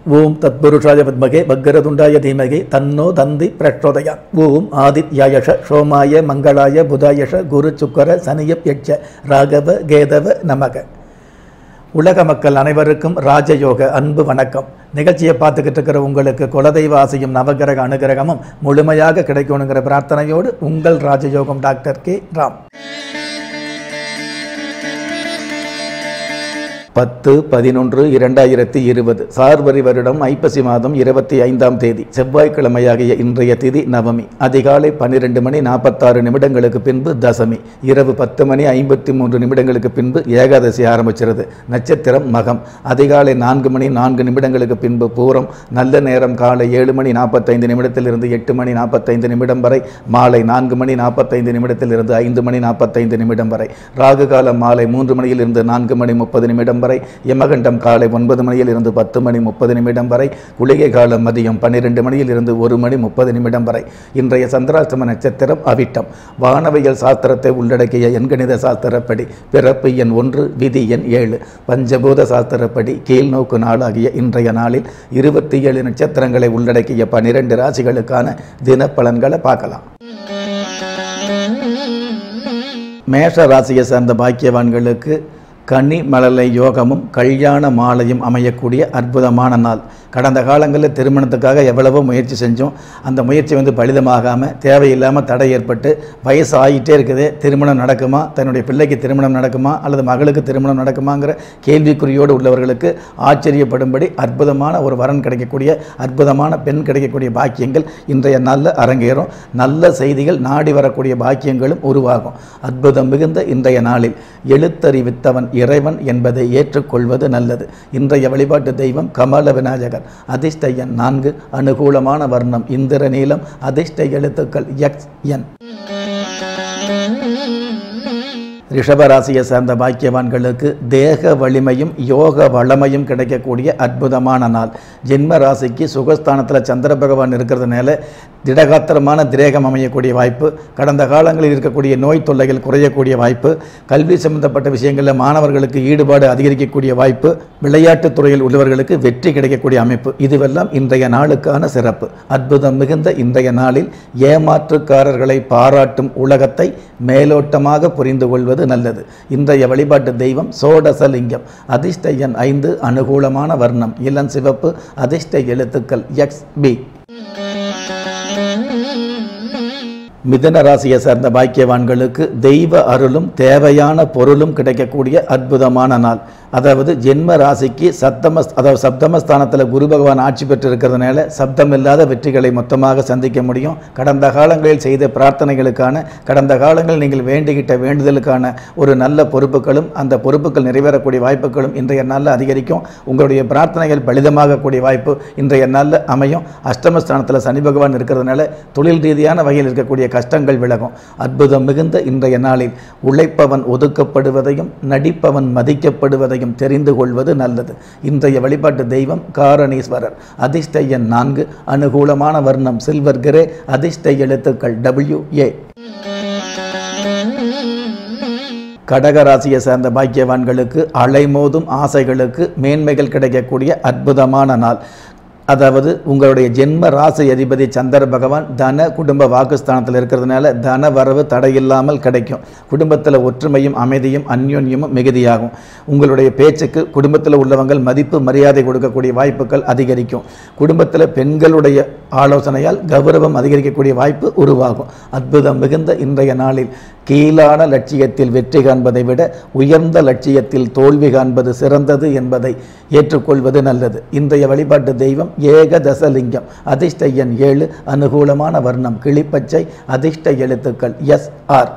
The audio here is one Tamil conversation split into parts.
ஓம் தத்புருஷாய பத்மகே பக்கரதுண்டாய தீமகே தன்னோ தந்தி பிரச்சோதயா ஓம் ஆதித்யாயஷ சோமாய மங்களாய புதாயஷ குரு சுக்கர சனியப் யட்ச ராகவ கேதவ நமக உலக மக்கள் அனைவருக்கும் ராஜயோக அன்பு வணக்கம் நிகழ்ச்சியை பார்த்துக்கிட்டு இருக்கிற உங்களுக்கு குலதெய்வ ஆசையும் நவகிரக அனுகிரகமும் முழுமையாக கிடைக்கணுங்கிற பிரார்த்தனையோடு உங்கள் ராஜயோகம் டாக்டர் கே ராம் பத்து பதினொன்று இரண்டாயிரத்தி இருபது சார்வரி வருடம் ஐப்பசி மாதம் இருபத்தி ஐந்தாம் தேதி செவ்வாய்க்கிழமையாகிய இன்றைய திதி நவமி அதிகாலை பன்னிரெண்டு மணி நாற்பத்தாறு நிமிடங்களுக்கு பின்பு தசமி இரவு பத்து மணி ஐம்பத்தி மூன்று நிமிடங்களுக்கு பின்பு ஏகாதசி ஆரம்பிச்சிருது நட்சத்திரம் மகம் அதிகாலை நான்கு மணி நான்கு நிமிடங்களுக்கு பின்பு பூரம் நல்ல நேரம் காலை ஏழு மணி நாற்பத்தைந்து நிமிடத்திலிருந்து எட்டு மணி நாற்பத்தைந்து நிமிடம் வரை மாலை நான்கு மணி நாற்பத்தைந்து நிமிடத்திலிருந்து ஐந்து மணி நாற்பத்தைந்து நிமிடம் வரை ராகு காலம் மாலை மூன்று மணியிலிருந்து நான்கு மணி முப்பது நிமிடம் வரை யமகண்டம் காலை ஒன்பது மணியில் இருந்து பத்து மணி முப்பது நிமிடம் வரை குளிகை காலம் மதியம் பன்னிரெண்டு மணியில் இருந்து ஒரு மணி முப்பது நிமிடம் வரை இன்றைய சந்திராஷ்டம நட்சத்திரம் அவிட்டம் வானவியல் சாஸ்திரத்தை உள்ளடக்கிய எண்கணித சாஸ்திரப்படி பிறப்பு எண் ஒன்று விதி எண் ஏழு பஞ்சபூத சாஸ்திரப்படி கீழ்நோக்கு நாளாகிய இன்றைய நாளில் இருபத்தி ஏழு நட்சத்திரங்களை உள்ளடக்கிய பனிரெண்டு ராசிகளுக்கான தினப்பலன்களை பார்க்கலாம் மேஷ ராசியை சார்ந்த பாக்கியவான்களுக்கு கனி மலலை யோகமும் கல்யாண மாலையும் அமையக்கூடிய அற்புதமான நாள் கடந்த காலங்களில் திருமணத்துக்காக எவ்வளவோ முயற்சி செஞ்சோம் அந்த முயற்சி வந்து பலிதமாகாமல் தேவையில்லாமல் தடை ஏற்பட்டு வயசு ஆகிட்டே இருக்குது திருமணம் நடக்குமா தன்னுடைய பிள்ளைக்கு திருமணம் நடக்குமா அல்லது மகளுக்கு திருமணம் நடக்குமாங்கிற கேள்விக்குறியோடு உள்ளவர்களுக்கு ஆச்சரியப்படும்படி அற்புதமான ஒரு வரன் கிடைக்கக்கூடிய அற்புதமான பெண் கிடைக்கக்கூடிய பாக்கியங்கள் இன்றைய நாளில் அரங்கேறும் நல்ல செய்திகள் நாடி வரக்கூடிய பாக்கியங்களும் உருவாகும் அற்புதம் மிகுந்த இன்றைய நாளில் எழுத்தறிவித்தவன் இறைவன் என்பதை ஏற்றுக்கொள்வது நல்லது இன்றைய வழிபாட்டு தெய்வம் கமல விநாயகர் அதிர்ஷ்ட எண் நான்கு அனுகூலமான வர்ணம் இந்திர நீலம் அதிர்ஷ்ட எழுத்துக்கள் எக்ஸ் என் ரிஷபராசியை சார்ந்த பாக்கியவான்களுக்கு தேக வலிமையும் யோக வளமையும் கிடைக்கக்கூடிய அற்புதமான நாள் ஜென்ம ராசிக்கு சுகஸ்தானத்தில் சந்திர பகவான் இருக்கிறதுனால திடகாத்திரமான திரேகம் அமையக்கூடிய வாய்ப்பு கடந்த காலங்களில் இருக்கக்கூடிய நோய் தொல்லைகள் குறையக்கூடிய வாய்ப்பு கல்வி சம்பந்தப்பட்ட விஷயங்களில் மாணவர்களுக்கு ஈடுபாடு அதிகரிக்கக்கூடிய வாய்ப்பு விளையாட்டுத் துறையில் உள்ளவர்களுக்கு வெற்றி கிடைக்கக்கூடிய அமைப்பு இதுவெல்லாம் இன்றைய நாளுக்கான சிறப்பு அற்புதம் மிகுந்த இன்றைய நாளில் ஏமாற்றுக்காரர்களை பாராட்டும் உலகத்தை மேலோட்டமாக புரிந்து கொள்வது நல்லது இன்றைய வழிபாட்டு தெய்வம் சோடசலிங்கம் அதிர்ஷ்ட எண் ஐந்து அனுகூலமான வர்ணம் இளம் சிவப்பு அதிர்ஷ்ட எழுத்துக்கள் எக்ஸ் பி மிதன ராசியை சார்ந்த பாக்கியவான்களுக்கு தெய்வ அருளும் தேவையான பொருளும் கிடைக்கக்கூடிய அற்புதமான நாள் அதாவது ஜென்ம ராசிக்கு சப்தம அதாவது சப்தமஸ்தானத்தில் குரு பகவான் ஆட்சி பெற்று இருக்கிறதுனால சப்தம் இல்லாத வெற்றிகளை மொத்தமாக சந்திக்க முடியும் கடந்த காலங்களில் செய்த பிரார்த்தனைகளுக்கான கடந்த காலங்களில் நீங்கள் வேண்டிக்கிட்ட வேண்டுதலுக்கான ஒரு நல்ல பொறுப்புகளும் அந்த பொறுப்புகள் நிறைவேறக்கூடிய வாய்ப்புகளும் இன்றைய நாளில் அதிகரிக்கும் உங்களுடைய பிரார்த்தனைகள் பலிதமாகக்கூடிய வாய்ப்பு இன்றைய நாளில் அமையும் அஷ்டமஸ்தானத்தில் சனி பகவான் இருக்கிறதுனால தொழில் ரீதியான வகையில் இருக்கக்கூடிய கஷ்டங்கள் விலகும் அற்புதம் மிகுந்த இன்றைய நாளில் உழைப்பவன் ஒதுக்கப்படுவதையும் நடிப்பவன் மதிக்கப்படுவதையும் தெரிந்து கொள்வது நல்லது இன்றைய வழிபாட்டு தெய்வம் காரணீஸ்வரர் அதிர்ஷ்ட எண் நான்கு அனுகூலமான வர்ணம் சில்வர் கிரே அதிர்ஷ்ட எழுத்துக்கள் டபிள்யூ ஏ கடகராசியை சேர்ந்த பாக்கியவான்களுக்கு அலைமோதும் ஆசைகளுக்கு மேன்மைகள் கிடைக்கக்கூடிய அற்புதமான நாள் அதாவது உங்களுடைய ஜென்ம ராசி அதிபதி சந்திர பகவான் தன குடும்ப வாக்குஸ்தானத்தில் இருக்கிறதுனால தன வரவு தடையில்லாமல் கிடைக்கும் குடும்பத்தில் ஒற்றுமையும் அமைதியும் அந்யோன்யமும் மிகுதியாகும் உங்களுடைய பேச்சுக்கு குடும்பத்தில் உள்ளவங்கள் மதிப்பு மரியாதை கொடுக்கக்கூடிய வாய்ப்புகள் அதிகரிக்கும் குடும்பத்தில் பெண்களுடைய ஆலோசனையால் கௌரவம் அதிகரிக்கக்கூடிய வாய்ப்பு உருவாகும் அற்புதம் மிகுந்த இன்றைய நாளில் கீழான லட்சியத்தில் வெற்றி காண்பதை விட உயர்ந்த லட்சியத்தில் தோல்வி காண்பது சிறந்தது என்பதை ஏற்றுக்கொள்வது நல்லது இன்றைய வழிபாட்டு தெய்வம் ஏகதசலிங்கம் அதிர்ஷ்ட எண் ஏழு அனுகூலமான வர்ணம் கிளிப்பச்சை அதிர்ஷ்ட எழுத்துக்கள் எஸ் ஆர்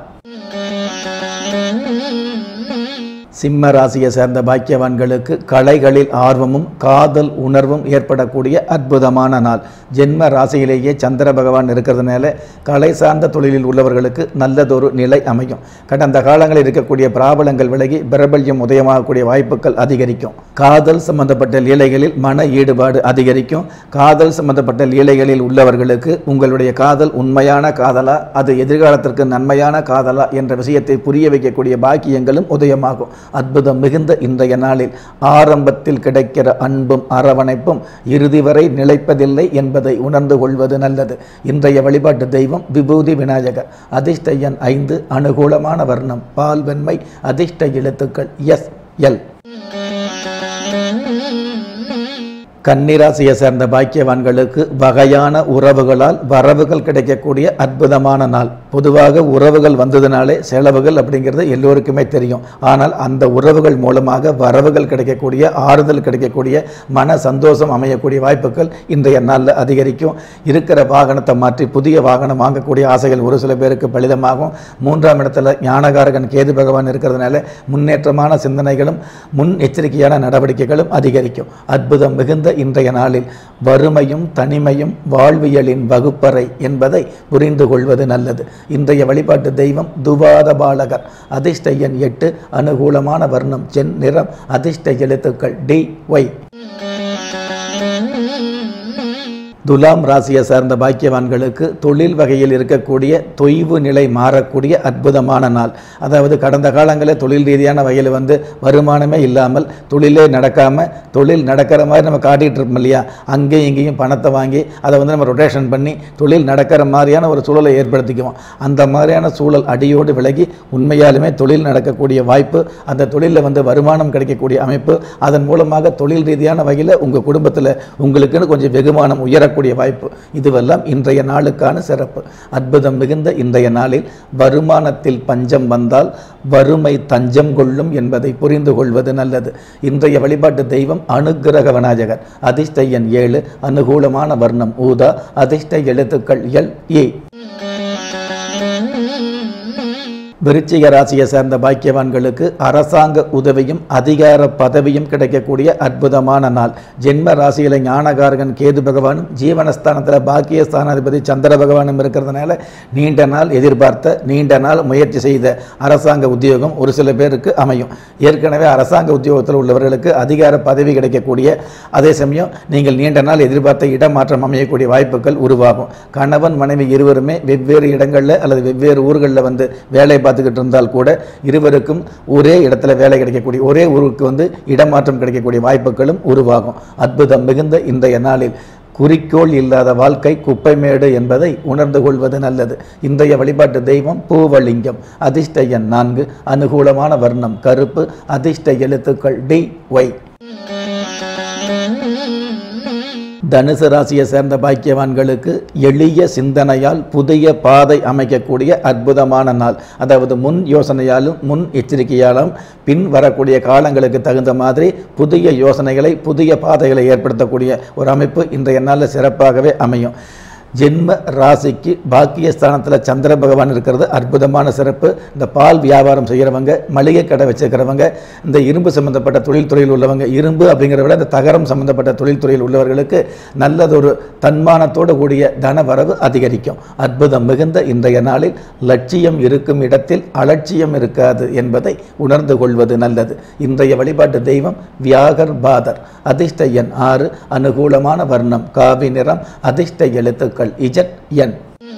சிம்ம ராசியை சேர்ந்த பாக்கியவான்களுக்கு கலைகளில் ஆர்வமும் காதல் உணர்வும் ஏற்படக்கூடிய அற்புதமான நாள் ஜென்ம ராசியிலேயே சந்திர பகவான் இருக்கிறதுனால கலை சார்ந்த தொழிலில் உள்ளவர்களுக்கு நல்லதொரு நிலை அமையும் கடந்த காலங்களில் இருக்கக்கூடிய பிராபலங்கள் விலகி பிரபல்யம் உதயமாகக்கூடிய வாய்ப்புகள் அதிகரிக்கும் காதல் சம்பந்தப்பட்ட லீலைகளில் மன ஈடுபாடு அதிகரிக்கும் காதல் சம்பந்தப்பட்ட லீலைகளில் உள்ளவர்களுக்கு உங்களுடைய காதல் உண்மையான காதலா அது எதிர்காலத்திற்கு நன்மையான காதலா என்ற விஷயத்தை புரிய வைக்கக்கூடிய பாக்கியங்களும் உதயமாகும் அற்புதம் மிகுந்த இன்றைய நாளில் ஆரம்பத்தில் கிடைக்கிற அன்பும் அரவணைப்பும் இறுதி வரை நிலைப்பதில்லை என்பதை உணர்ந்து கொள்வது நல்லது இன்றைய வழிபாட்டு தெய்வம் விபூதி விநாயகர் அதிர்ஷ்ட எண் ஐந்து அனுகூலமான வர்ணம் பால் வெண்மை அதிர்ஷ்ட எழுத்துக்கள் எஸ் எல் கன்னிராசியை சேர்ந்த பாக்கியவான்களுக்கு வகையான உறவுகளால் வரவுகள் கிடைக்கக்கூடிய அற்புதமான நாள் பொதுவாக உறவுகள் வந்ததுனாலே செலவுகள் அப்படிங்கிறது எல்லோருக்குமே தெரியும் ஆனால் அந்த உறவுகள் மூலமாக வரவுகள் கிடைக்கக்கூடிய ஆறுதல் கிடைக்கக்கூடிய மன சந்தோஷம் அமையக்கூடிய வாய்ப்புகள் இன்றைய நாளில் அதிகரிக்கும் இருக்கிற வாகனத்தை மாற்றி புதிய வாகனம் வாங்கக்கூடிய ஆசைகள் ஒரு சில பேருக்கு பலிதமாகும் மூன்றாம் இடத்துல ஞானகாரகன் கேது பகவான் இருக்கிறதுனால முன்னேற்றமான சிந்தனைகளும் முன் எச்சரிக்கையான நடவடிக்கைகளும் அதிகரிக்கும் அற்புதம் மிகுந்த இன்றைய நாளில் வறுமையும் தனிமையும் வாழ்வியலின் வகுப்பறை என்பதை புரிந்து கொள்வது நல்லது இன்றைய வழிபாட்டு தெய்வம் துவாத பாலகர் அதிர்ஷ்ட எண் எட்டு அனுகூலமான வர்ணம் சென் நிறம் அதிர்ஷ்ட எழுத்துக்கள் டி ஒய் துலாம் ராசியை சார்ந்த பாக்கியவான்களுக்கு தொழில் வகையில் இருக்கக்கூடிய தொய்வு நிலை மாறக்கூடிய அற்புதமான நாள் அதாவது கடந்த காலங்களில் தொழில் ரீதியான வகையில் வந்து வருமானமே இல்லாமல் தொழிலே நடக்காமல் தொழில் நடக்கிற மாதிரி நம்ம காட்டிகிட்டு இருப்போம் இல்லையா அங்கேயும் இங்கேயும் பணத்தை வாங்கி அதை வந்து நம்ம ரொட்டேஷன் பண்ணி தொழில் நடக்கிற மாதிரியான ஒரு சூழலை ஏற்படுத்திக்குவோம் அந்த மாதிரியான சூழல் அடியோடு விலகி உண்மையாலுமே தொழில் நடக்கக்கூடிய வாய்ப்பு அந்த தொழிலில் வந்து வருமானம் கிடைக்கக்கூடிய அமைப்பு அதன் மூலமாக தொழில் ரீதியான வகையில் உங்கள் குடும்பத்தில் உங்களுக்குன்னு கொஞ்சம் வெகுமானம் உயரக்கூடிய வாய்ப்பு இதுவெல்லாம் இன்றைய நாளுக்கான சிறப்பு அற்புதம் மிகுந்த இன்றைய நாளில் வருமானத்தில் பஞ்சம் வந்தால் வறுமை தஞ்சம் கொள்ளும் என்பதை புரிந்து கொள்வது நல்லது இன்றைய வழிபாட்டு தெய்வம் அனுக்கிரக விநாயகர் அதிர்ஷ்ட எண் ஏழு அனுகூலமான வர்ணம் ஊதா அதிர்ஷ்ட எழுத்துக்கள் எல் ஏ விருச்சிக ராசியை சேர்ந்த பாக்கியவான்களுக்கு அரசாங்க உதவியும் அதிகார பதவியும் கிடைக்கக்கூடிய அற்புதமான நாள் ஜென்ம ராசியில் ஞானகாரகன் கேது பகவானும் ஜீவனஸ்தானத்தில் பாக்கிய ஸ்தானாதிபதி சந்திர பகவானும் இருக்கிறதுனால நீண்ட நாள் எதிர்பார்த்த நீண்ட நாள் முயற்சி செய்த அரசாங்க உத்தியோகம் ஒரு சில பேருக்கு அமையும் ஏற்கனவே அரசாங்க உத்தியோகத்தில் உள்ளவர்களுக்கு அதிகார பதவி கிடைக்கக்கூடிய அதே சமயம் நீங்கள் நீண்ட நாள் எதிர்பார்த்த இடமாற்றம் அமையக்கூடிய வாய்ப்புகள் உருவாகும் கணவன் மனைவி இருவருமே வெவ்வேறு இடங்களில் அல்லது வெவ்வேறு ஊர்களில் வந்து வேலை பார்த்துக்கிட்டு இருந்தால் கூட இருவருக்கும் ஒரே இடத்துல வேலை கிடைக்கக்கூடிய ஒரே ஊருக்கு வந்து இடமாற்றம் கிடைக்கக்கூடிய வாய்ப்புகளும் உருவாகும் அற்புதம் மிகுந்த இன்றைய நாளில் குறிக்கோள் இல்லாத வாழ்க்கை குப்பைமேடு என்பதை உணர்ந்து கொள்வது நல்லது இன்றைய வழிபாட்டு தெய்வம் பூவலிங்கம் அதிர்ஷ்ட எண் நான்கு அனுகூலமான வர்ணம் கருப்பு அதிர்ஷ்ட எழுத்துக்கள் டி ஒய் தனுசு ராசியை சேர்ந்த பாக்கியவான்களுக்கு எளிய சிந்தனையால் புதிய பாதை அமைக்கக்கூடிய அற்புதமான நாள் அதாவது முன் யோசனையாலும் முன் எச்சரிக்கையாலும் பின் வரக்கூடிய காலங்களுக்கு தகுந்த மாதிரி புதிய யோசனைகளை புதிய பாதைகளை ஏற்படுத்தக்கூடிய ஒரு அமைப்பு இன்றைய நாளில் சிறப்பாகவே அமையும் ஜென்ம ராசிக்கு பாக்கியஸ்தானத்தில் சந்திர பகவான் இருக்கிறது அற்புதமான சிறப்பு இந்த பால் வியாபாரம் செய்கிறவங்க மளிகை கடை வச்சுக்கிறவங்க இந்த இரும்பு சம்பந்தப்பட்ட தொழில் துறையில் உள்ளவங்க இரும்பு அப்படிங்கிறத விட இந்த தகரம் சம்பந்தப்பட்ட தொழில் துறையில் உள்ளவர்களுக்கு நல்லதொரு தன்மானத்தோடு கூடிய தனவரவு அதிகரிக்கும் அற்புதம் மிகுந்த இன்றைய நாளில் லட்சியம் இருக்கும் இடத்தில் அலட்சியம் இருக்காது என்பதை உணர்ந்து கொள்வது நல்லது இன்றைய வழிபாட்டு தெய்வம் வியாகர் பாதர் அதிர்ஷ்ட எண் ஆறு அனுகூலமான வர்ணம் காவி நிறம் அதிர்ஷ்ட எழுத்துக்கள் இஜட் என்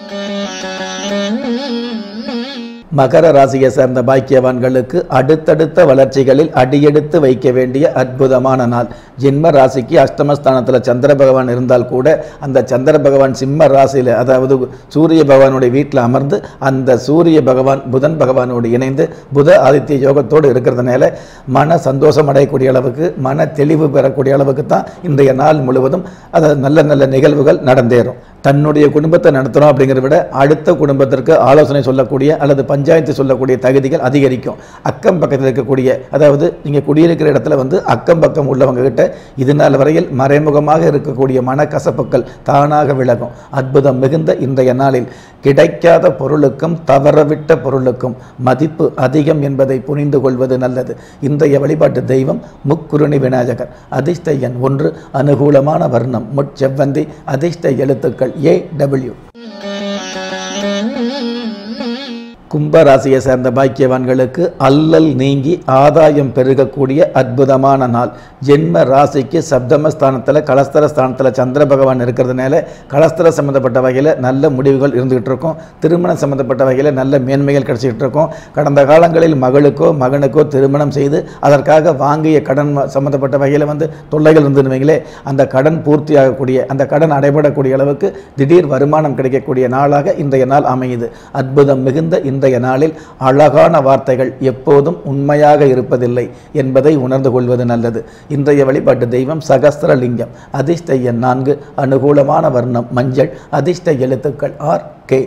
மகர ராசியை சேர்ந்த பாக்கியவான்களுக்கு அடுத்தடுத்த வளர்ச்சிகளில் அடியெடுத்து வைக்க வேண்டிய அற்புதமான நாள் ஜென்ம ராசிக்கு அஷ்டமஸ்தானத்தில் சந்திர பகவான் இருந்தால் கூட அந்த சந்திர பகவான் சிம்ம ராசியில் அதாவது சூரிய பகவானுடைய வீட்டில் அமர்ந்து அந்த சூரிய பகவான் புதன் பகவானோடு இணைந்து புத ஆதித்ய யோகத்தோடு இருக்கிறதுனால மன சந்தோஷம் அடையக்கூடிய அளவுக்கு மன தெளிவு பெறக்கூடிய அளவுக்கு தான் இன்றைய நாள் முழுவதும் அது நல்ல நல்ல நிகழ்வுகள் நடந்தேறும் தன்னுடைய குடும்பத்தை நடத்துகிறோம் அப்படிங்கிறத விட அடுத்த குடும்பத்திற்கு ஆலோசனை சொல்லக்கூடிய அல்லது பஞ்சாயத்து சொல்லக்கூடிய தகுதிகள் அதிகரிக்கும் அக்கம் பக்கத்தில் இருக்கக்கூடிய அதாவது நீங்கள் குடியிருக்கிற இடத்துல வந்து அக்கம் பக்கம் உள்ளவங்க கிட்ட இது நாள் வரையில் மறைமுகமாக இருக்கக்கூடிய மனக்கசப்புகள் தானாக விலகும் அற்புதம் மிகுந்த இன்றைய நாளில் கிடைக்காத பொருளுக்கும் தவறவிட்ட பொருளுக்கும் மதிப்பு அதிகம் என்பதை புரிந்து கொள்வது நல்லது இன்றைய வழிபாட்டு தெய்வம் முக்குருணி விநாயகர் அதிர்ஷ்ட எண் ஒன்று அனுகூலமான வர்ணம் முட்செவ்வந்தி அதிர்ஷ்ட எழுத்துக்கள் ஏ டபிள்யூ கும்பராசியை சேர்ந்த பாக்கியவான்களுக்கு அல்லல் நீங்கி ஆதாயம் பெருகக்கூடிய அற்புதமான நாள் ஜென்ம ராசிக்கு சப்தம ஸ்தானத்தில் கலஸ்தர ஸ்தானத்தில் சந்திர பகவான் இருக்கிறதுனால கலஸ்தர சம்மந்தப்பட்ட வகையில் நல்ல முடிவுகள் இருந்துகிட்டு இருக்கும் திருமணம் சம்மந்தப்பட்ட வகையில் நல்ல மேன்மைகள் கிடைச்சிக்கிட்டு இருக்கும் கடந்த காலங்களில் மகளுக்கோ மகனுக்கோ திருமணம் செய்து அதற்காக வாங்கிய கடன் ம- சம்மந்தப்பட்ட வகையில் வந்து தொல்லைகள் இருந்துன்னு வைங்களே அந்த கடன் பூர்த்தி ஆகக்கூடிய அந்த கடன் அடைபடக்கூடிய அளவுக்கு திடீர் வருமானம் கிடைக்கக்கூடிய நாளாக இன்றைய நாள் அமையுது அற்புதம் மிகுந்த இன்றைய நாளில் அழகான வார்த்தைகள் எப்போதும் உண்மையாக இருப்பதில்லை என்பதை உணர்ந்து கொள்வது நல்லது இன்றைய வழிபாட்டு தெய்வம் சகஸ்திரலிங்கம் அதிர்ஷ்ட எண் நான்கு அனுகூலமான வர்ணம் மஞ்சள் அதிர்ஷ்ட எழுத்துக்கள் ஆர் கே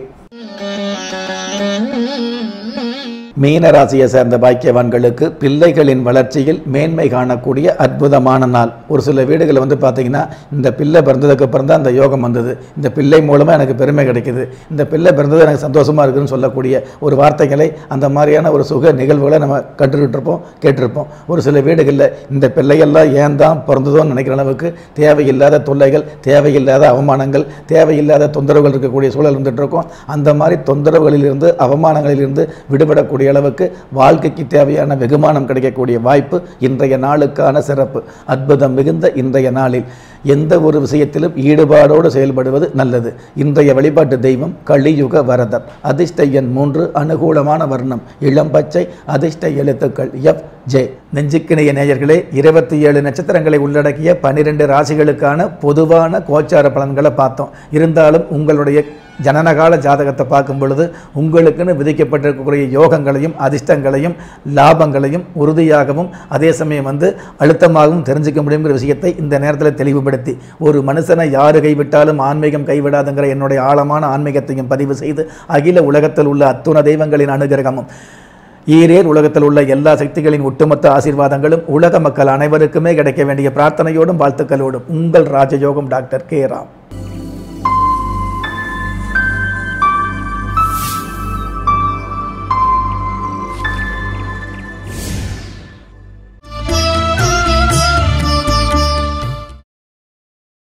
மீன ராசியை சேர்ந்த பாக்கியவான்களுக்கு பிள்ளைகளின் வளர்ச்சியில் மேன்மை காணக்கூடிய அற்புதமான நாள் ஒரு சில வீடுகளில் வந்து பார்த்தீங்கன்னா இந்த பிள்ளை பிறந்ததுக்கு அப்புறம் தான் இந்த யோகம் வந்தது இந்த பிள்ளை மூலமாக எனக்கு பெருமை கிடைக்குது இந்த பிள்ளை பிறந்தது எனக்கு சந்தோஷமாக இருக்குதுன்னு சொல்லக்கூடிய ஒரு வார்த்தைகளை அந்த மாதிரியான ஒரு சுக நிகழ்வுகளை நம்ம கற்றுக்கிட்டு இருப்போம் கேட்டிருப்போம் ஒரு சில வீடுகளில் இந்த பிள்ளைகள்லாம் ஏன் தான் பிறந்ததோன்னு நினைக்கிற அளவுக்கு தேவையில்லாத தொல்லைகள் தேவையில்லாத அவமானங்கள் தேவையில்லாத தொந்தரவுகள் இருக்கக்கூடிய சூழல் இருந்துட்டு இருக்கும் அந்த மாதிரி தொந்தரவுகளிலிருந்து அவமானங்களிலிருந்து விடுபடக்கூடிய அளவுக்கு வாழ்க்கைக்கு தேவையான வெகுமானம் கிடைக்கக்கூடிய வாய்ப்பு இன்றைய நாளுக்கான சிறப்பு அற்புதம் மிகுந்த இன்றைய நாளில் எந்த ஒரு விஷயத்திலும் ஈடுபாடோடு செயல்படுவது நல்லது இன்றைய வழிபாட்டு தெய்வம் கலியுக வரதர் அதிர்ஷ்ட எண் மூன்று அனுகூலமான வர்ணம் இளம் பச்சை அதிர்ஷ்ட எழுத்துக்கள் எஃப் ஜே நெஞ்சுக்கிணைய நேயர்களே இருபத்தி ஏழு நட்சத்திரங்களை உள்ளடக்கிய பன்னிரெண்டு ராசிகளுக்கான பொதுவான கோச்சார பலன்களை பார்த்தோம் இருந்தாலும் உங்களுடைய ஜனனகால ஜாதகத்தை பார்க்கும் பொழுது உங்களுக்குன்னு விதிக்கப்பட்டிருக்கக்கூடிய யோகங்களையும் அதிர்ஷ்டங்களையும் லாபங்களையும் உறுதியாகவும் அதே சமயம் வந்து அழுத்தமாகவும் தெரிஞ்சுக்க முடியுங்கிற விஷயத்தை இந்த நேரத்தில் தெளிவுபடுத்தி ஒரு மனுஷனை யாரு கைவிட்டாலும் ஆன்மீகம் கைவிடாதுங்கிற என்னுடைய ஆழமான ஆன்மீகத்தையும் பதிவு செய்து அகில உலகத்தில் உள்ள அத்துண தெய்வங்களின் அனுகிரகமும் ஈரேர் உலகத்தில் உள்ள எல்லா சக்திகளின் ஒட்டுமொத்த ஆசீர்வாதங்களும் உலக மக்கள் அனைவருக்குமே கிடைக்க வேண்டிய பிரார்த்தனையோடும் வாழ்த்துக்களோடும் உங்கள் ராஜயோகம் டாக்டர் கே ராம்